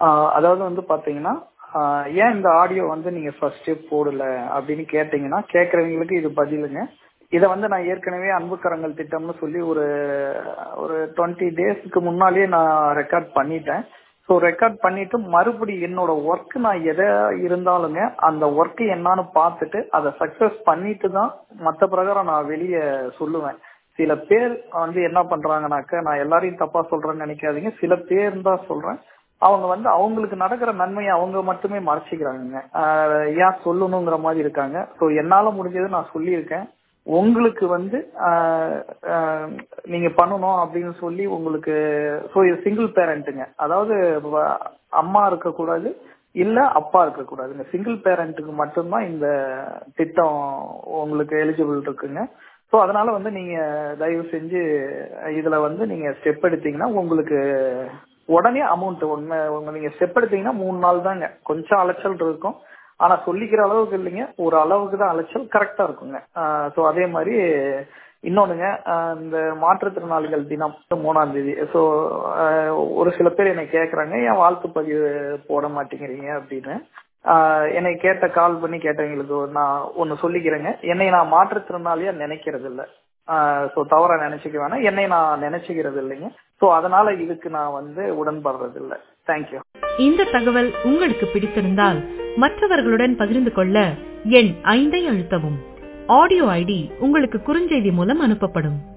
ஆஹ் அதாவது வந்து பாத்தீங்கன்னா ஆஹ் ஏன் இந்த ஆடியோ வந்து நீங்க ஃபர்ஸ்டே போடல அப்படின்னு கேட்டீங்கன்னா கேட்கறவங்களுக்கு இது பதிலுங்க இதை வந்து நான் ஏற்கனவே அன்புக்கரங்கள் திட்டம்னு சொல்லி ஒரு ஒரு டுவெண்ட்டி டேஸ்க்கு முன்னாலேயே நான் ரெக்கார்ட் பண்ணிட்டேன் ஸோ ரெக்கார்ட் பண்ணிட்டு மறுபடி என்னோட ஒர்க் நான் எதை இருந்தாலுங்க அந்த ஒர்க் என்னன்னு பார்த்துட்டு அதை சக்சஸ் பண்ணிட்டு தான் மற்ற பிரகாரம் நான் வெளியே சொல்லுவேன் சில பேர் வந்து என்ன பண்றாங்கனாக்க நான் எல்லாரையும் தப்பா சொல்றேன்னு நினைக்காதீங்க சில பேர் தான் சொல்றேன் அவங்க வந்து அவங்களுக்கு நடக்கிற நன்மையை அவங்க மட்டுமே மறைச்சிக்கிறாங்க ஆஹ் ஏன் சொல்லணுங்கிற மாதிரி இருக்காங்க ஸோ என்னால முடிஞ்சது நான் சொல்லியிருக்கேன் உங்களுக்கு வந்து ஆஹ் ஆஹ் நீங்க பண்ணணும் அப்படின்னு சொல்லி உங்களுக்கு ஸோ இது சிங்கிள் பேரண்ட்டுங்க அதாவது வ- அம்மா இருக்கக்கூடாது இல்ல அப்பா இருக்கக்கூடாதுங்க சிங்கிள் பேரண்ட்டுக்கு மட்டும்தான் இந்த திட்டம் உங்களுக்கு எலிஜிபிள் இருக்குங்க ஸோ அதனால வந்து நீங்க தயவு செஞ்சு இதுல வந்து நீங்க ஸ்டெப் எடுத்தீங்கன்னா உங்களுக்கு உடனே அமௌண்ட் ஒண்ணு உங்க நீங்க ஸ்டெப் எடுத்தீங்கன்னா மூணு நாள் தாங்க கொஞ்சம் அலைச்சல் இருக்கும் ஆனா சொல்லிக்கிற அளவுக்கு இல்லைங்க ஒரு அளவுக்கு தான் அலைச்சல் கரெக்டா இருக்குங்க ஸோ அதே மாதிரி இன்னொன்னுங்க ஆஹ் இந்த மாற்றுத்திறனாளிகள் தினம் மூணாம் தேதி ஸோ ஒரு சில பேர் என்னை கேட்குறாங்க ஏன் வாழ்த்து பதிவு போட மாட்டேங்கிறீங்க அப்படின்னு ஆஹ் என்னை கேட்ட கால் பண்ணி கேட்டவங்களுக்கு நான் ஒன்று சொல்லிக்கிறேங்க என்னை நான் மாற்றுத்திறனாளியா நினைக்கிறது இல்லை ஸோ தவறா நினைச்சுக்க வேணாம் என்னை நான் நினைச்சுக்கிறது இல்லைங்க ஸோ அதனால இதுக்கு நான் வந்து உடன்படுறது இல்லை தேங்க்யூ இந்த தகவல் உங்களுக்கு பிடித்திருந்தால் மற்றவர்களுடன் பகிர்ந்து கொள்ள எண் ஐந்தை அழுத்தவும் ஆடியோ ஐடி உங்களுக்கு குறுஞ்செய்தி மூலம் அனுப்பப்படும்